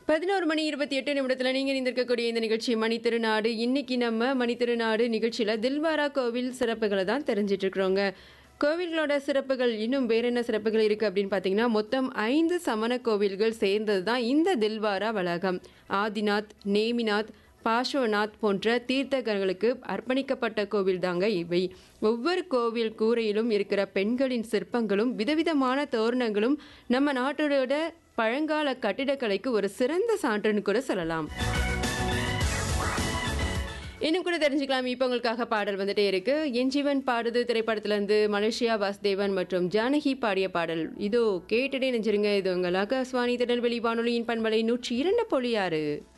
பதினோரு மணி இருபத்தி எட்டு நிமிடத்தில் நீங்கள் இருந்திருக்கக்கூடிய இந்த நிகழ்ச்சி மணி திருநாடு இன்னைக்கு நம்ம மணி திருநாடு நிகழ்ச்சியில் தில்வாரா கோவில் சிறப்புகளை தான் தெரிஞ்சிட்டு இருக்கிறோங்க கோவில்களோட சிறப்புகள் இன்னும் வேற என்ன சிறப்புகள் இருக்குது அப்படின்னு பார்த்தீங்கன்னா மொத்தம் ஐந்து சமண கோவில்கள் சேர்ந்தது தான் இந்த தில்வாரா வளாகம் ஆதிநாத் நேமிநாத் பார்ஷ்வநாத் போன்ற தீர்த்தகர்களுக்கு அர்ப்பணிக்கப்பட்ட கோவில் தாங்க இவை ஒவ்வொரு கோவில் கூரையிலும் இருக்கிற பெண்களின் சிற்பங்களும் விதவிதமான தோரணங்களும் நம்ம நாட்டோட பழங்கால கட்டிடக்கலைக்கு ஒரு சிறந்த சான்றுன்னு கூட சொல்லலாம் இன்னும் கூட தெரிஞ்சுக்கலாம் இப்போ உங்களுக்காக பாடல் வந்துட்டே இருக்கு என் ஜீவன் பாடுது திரைப்படத்திலிருந்து மலேசியா வாசுதேவன் மற்றும் ஜானகி பாடிய பாடல் இதோ கேட்டுட்டே நெஞ்சிருங்க இது உங்கள் ஆகாஷ்வாணி திருநெல்வேலி வானொலியின் பண்பலை நூற்றி இரண்டு பொழியாறு